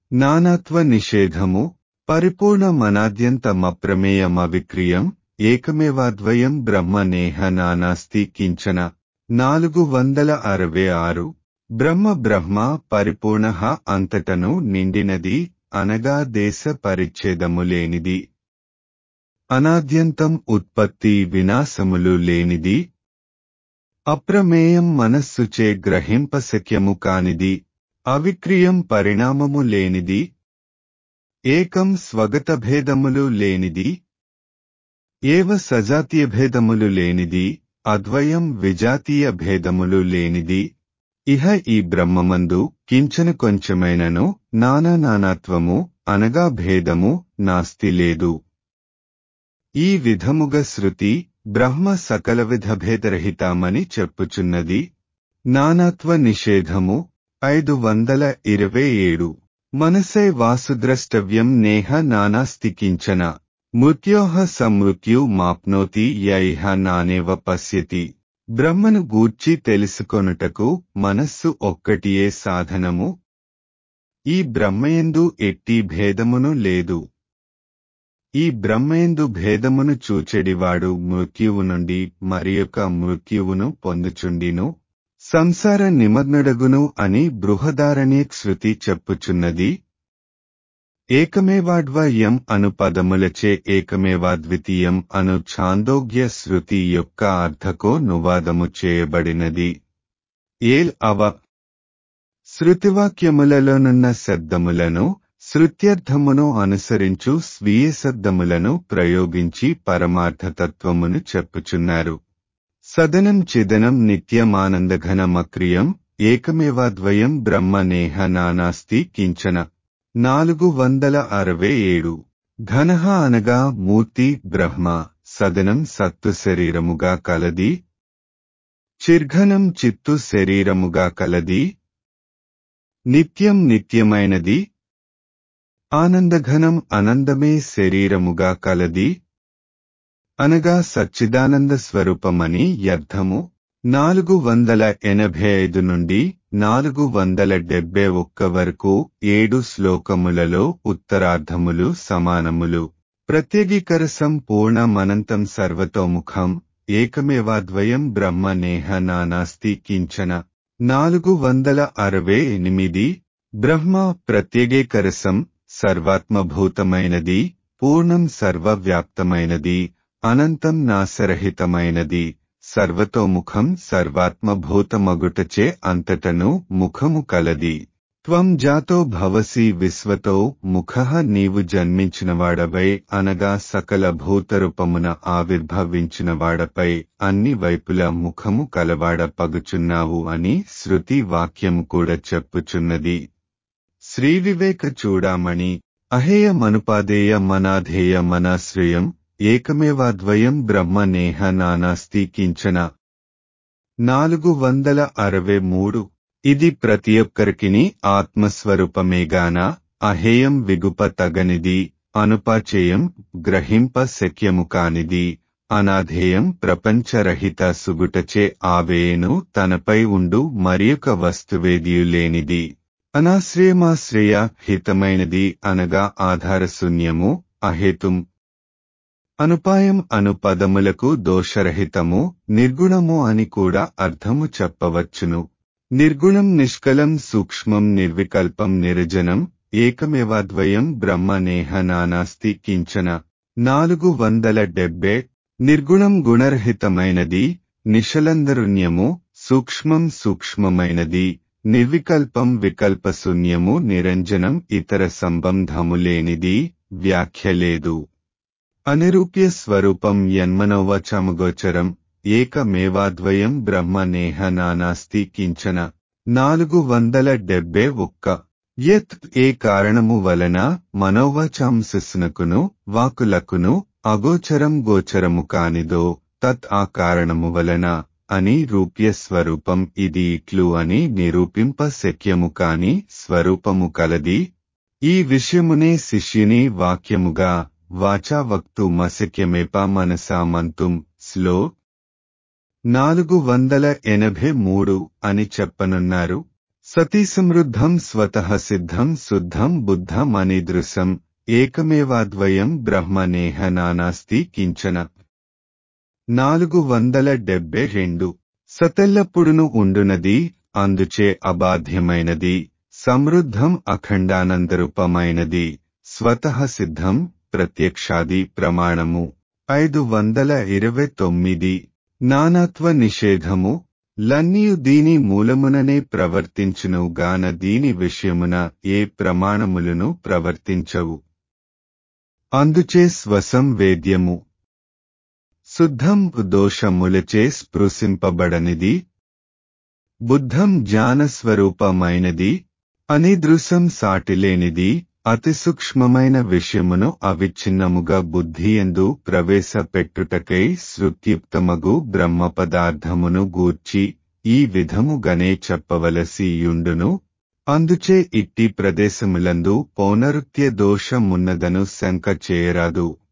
నానాత్వ నిషేధము పరిపూర్ణమనాద్యంతమప్రమేయమవిక్రియం ఏకమేవాద్వయం బ్రహ్మ నేహ నానాస్తి కించన నాలుగు వందల అరవై ఆరు బ్రహ్మ బ్రహ్మ పరిపూర్ణ అంతటను నిండినది అనగా దేశ పరిచ్ఛేదము లేనిది అనాద్యంతం ఉత్పత్తి వినాశములు లేనిది అప్రమేయం మనస్సుచే గ్రహింపశక్యము కానిది అవిక్రియం పరిణామము లేనిది ఏకం స్వగత భేదములు లేనిది ఏవ సజాతీయ భేదములు లేనిది అద్వయం విజాతీయ భేదములు లేనిది ఇహ ఈ బ్రహ్మమందు కించన కొంచెమైనను నానా నానాత్వము అనగా భేదము నాస్తి లేదు ఈ విధముగ శృతి బ్రహ్మ సకల విధ భేదరహితమని చెప్పుచున్నది నానాత్వ నిషేధము ఐదు వందల ఇరవై ఏడు మనసే వాసుద్రష్టవ్యం నేహ నానాస్తి కించన మృత్యోహ సమృత్యు మాప్నోతి యైహ నానేవ పశ్యతి బ్రహ్మను గూర్చి తెలుసుకొనుటకు మనస్సు ఒక్కటియే సాధనము ఈ బ్రహ్మయందు ఎట్టి భేదమును లేదు ఈ బ్రహ్మయందు భేదమును చూచెడివాడు మృత్యువు నుండి మరియొక మృత్యువును పొందుచుండిను సంసార నిమగ్నుడగును అని బృహదారణ్య శృతి చెప్పుచున్నది ఏకమేవాడ్వయం అను పదములచే ఏకమేవాద్వితీయం అను ఛాందోగ్య శృతి యొక్క అర్థకో నువాదము చేయబడినది ఏల్ అవ శృతివాక్యములలోనున్న శబ్దములను శృత్యర్థమును అనుసరించు స్వీయ శబ్దములను ప్రయోగించి పరమార్థతత్వమును చెప్పుచున్నారు సదనం చిదనం నిత్యమానందఘనమక్రియం ఏకమేవాద్వయం బ్రహ్మ నేహ నానాస్తి కించన నాలుగు వందల అరవై ఏడు ఘనః అనగా మూర్తి బ్రహ్మ సదనం సత్తు శరీరముగా కలది చిర్ఘనం చిత్తు శరీరముగా కలది నిత్యం నిత్యమైనది ఆనందఘనం ఆనందమే శరీరముగా కలది అనగా సచ్చిదానంద స్వరూపమని అర్థము నాలుగు వందల ఎనభై ఐదు నుండి నాలుగు వందల డెబ్బై ఒక్క వరకు ఏడు శ్లోకములలో ఉత్తరార్ధములు సమానములు ప్రత్యేకీకరసం పూర్ణమనంతం సర్వతోముఖం ఏకమేవాద్వయం బ్రహ్మ నేహ నానాస్తి కించన నాలుగు వందల అరవై ఎనిమిది బ్రహ్మ ప్రత్యేకీకరసం సర్వాత్మభూతమైనది పూర్ణం సర్వవ్యాప్తమైనది అనంతం నాశరహితమైనది సర్వతోముఖం సర్వాత్మభూతమగుటచే అంతటను ముఖము కలది త్వం జాతో భవసి విశ్వతో ముఖ నీవు జన్మించినవాడవై అనగా సకల భూతరూపమున ఆవిర్భవించినవాడపై అన్ని వైపుల ముఖము కలవాడ పగుచున్నావు అని శృతి వాక్యము కూడా చెప్పుచున్నది శ్రీ వివేక చూడామణి అహేయ మనుపాదేయ మనాధేయ మనాశ్రయం ఏకమేవాద్వయం బ్రహ్మ నేహ నానాస్తి కించన నాలుగు వందల అరవై మూడు ఇది ప్రతి ఒక్కరికిని ఆత్మస్వరూపమేగాన అహేయం విగుప తగనిది అనుపాచేయం గ్రహింప శక్యము కానిది అనాధేయం ప్రపంచరహిత సుగుటచే ఆవేయను తనపై ఉండు మరియొక వస్తువేదియు లేనిది అనాశ్రయమాశ్రయ హితమైనది అనగా ఆధారశూన్యము అహేతుం అనుపాయం అను పదములకు దోషరహితము నిర్గుణము అని కూడా అర్థము చెప్పవచ్చును నిర్గుణం నిష్కలం సూక్ష్మం నిర్వికల్పం నిరజనం ఏకమేవాద్వయం బ్రహ్మ నేహ నానాస్తి కించన నాలుగు వందల డెబ్బే నిర్గుణం గుణరహితమైనది నిశలందరుణ్యము సూక్ష్మం సూక్ష్మమైనది నిర్వికల్పం వికల్పశూన్యము నిరంజనం ఇతర సంబంధము లేనిది వ్యాఖ్య లేదు అనిరూప్య స్వరూపం యన్మనోవచముగోచరం ఏకమేవాద్వయం బ్రహ్మ నేహ నానాస్తి కించన నాలుగు వందల డెబ్బే ఒక్క యత్ ఏ కారణము వలన మనోవచాంసస్సునకును వాకులకును అగోచరం గోచరము కానిదో తత్ ఆ కారణము వలన అని రూప్య స్వరూపం ఇది ఇట్లు అని నిరూపింప శక్యము కాని స్వరూపము కలది ఈ విషయమునే శిష్యుని వాక్యముగా వాచా వక్తు మశక్యమేప మనసా మంతుం స్లో నాలుగు వందల ఎనభై మూడు అని చెప్పనున్నారు సతీ సమృద్ధం స్వతః సిద్ధం శుద్ధం బుద్ధమనిదృశం ఏకమేవాద్వయం బ్రహ్మనేహ నానాస్తి కించన నాలుగు వందల డెబ్బై రెండు సతెల్లప్పుడును ఉండునది అందుచే అబాధ్యమైనది సమృద్ధం అఖండానందరూపమైనది స్వతః సిద్ధం ప్రత్యక్షాది ప్రమాణము ఐదు వందల ఇరవై తొమ్మిది నానాత్వ నిషేధము లన్నీయు దీని మూలముననే ప్రవర్తించును గాన దీని విషయమున ఏ ప్రమాణములను ప్రవర్తించవు అందుచే స్వసం వేద్యము శుద్ధం దోషములచే స్పృశింపబడనిది బుద్ధం జ్ఞానస్వరూపమైనది అనిదృశం సాటిలేనిది అతి సూక్ష్మమైన విషయమును అవిచ్ఛిన్నముగా బుద్ధియందు ప్రవేశపెట్టుటకై శృత్యుక్తమగు బ్రహ్మ పదార్థమును గూర్చి ఈ విధముగనే చెప్పవలసియుండును అందుచే ఇట్టి ప్రదేశములందు పౌనరుక్త్య దోషమున్నదను శంక చేయరాదు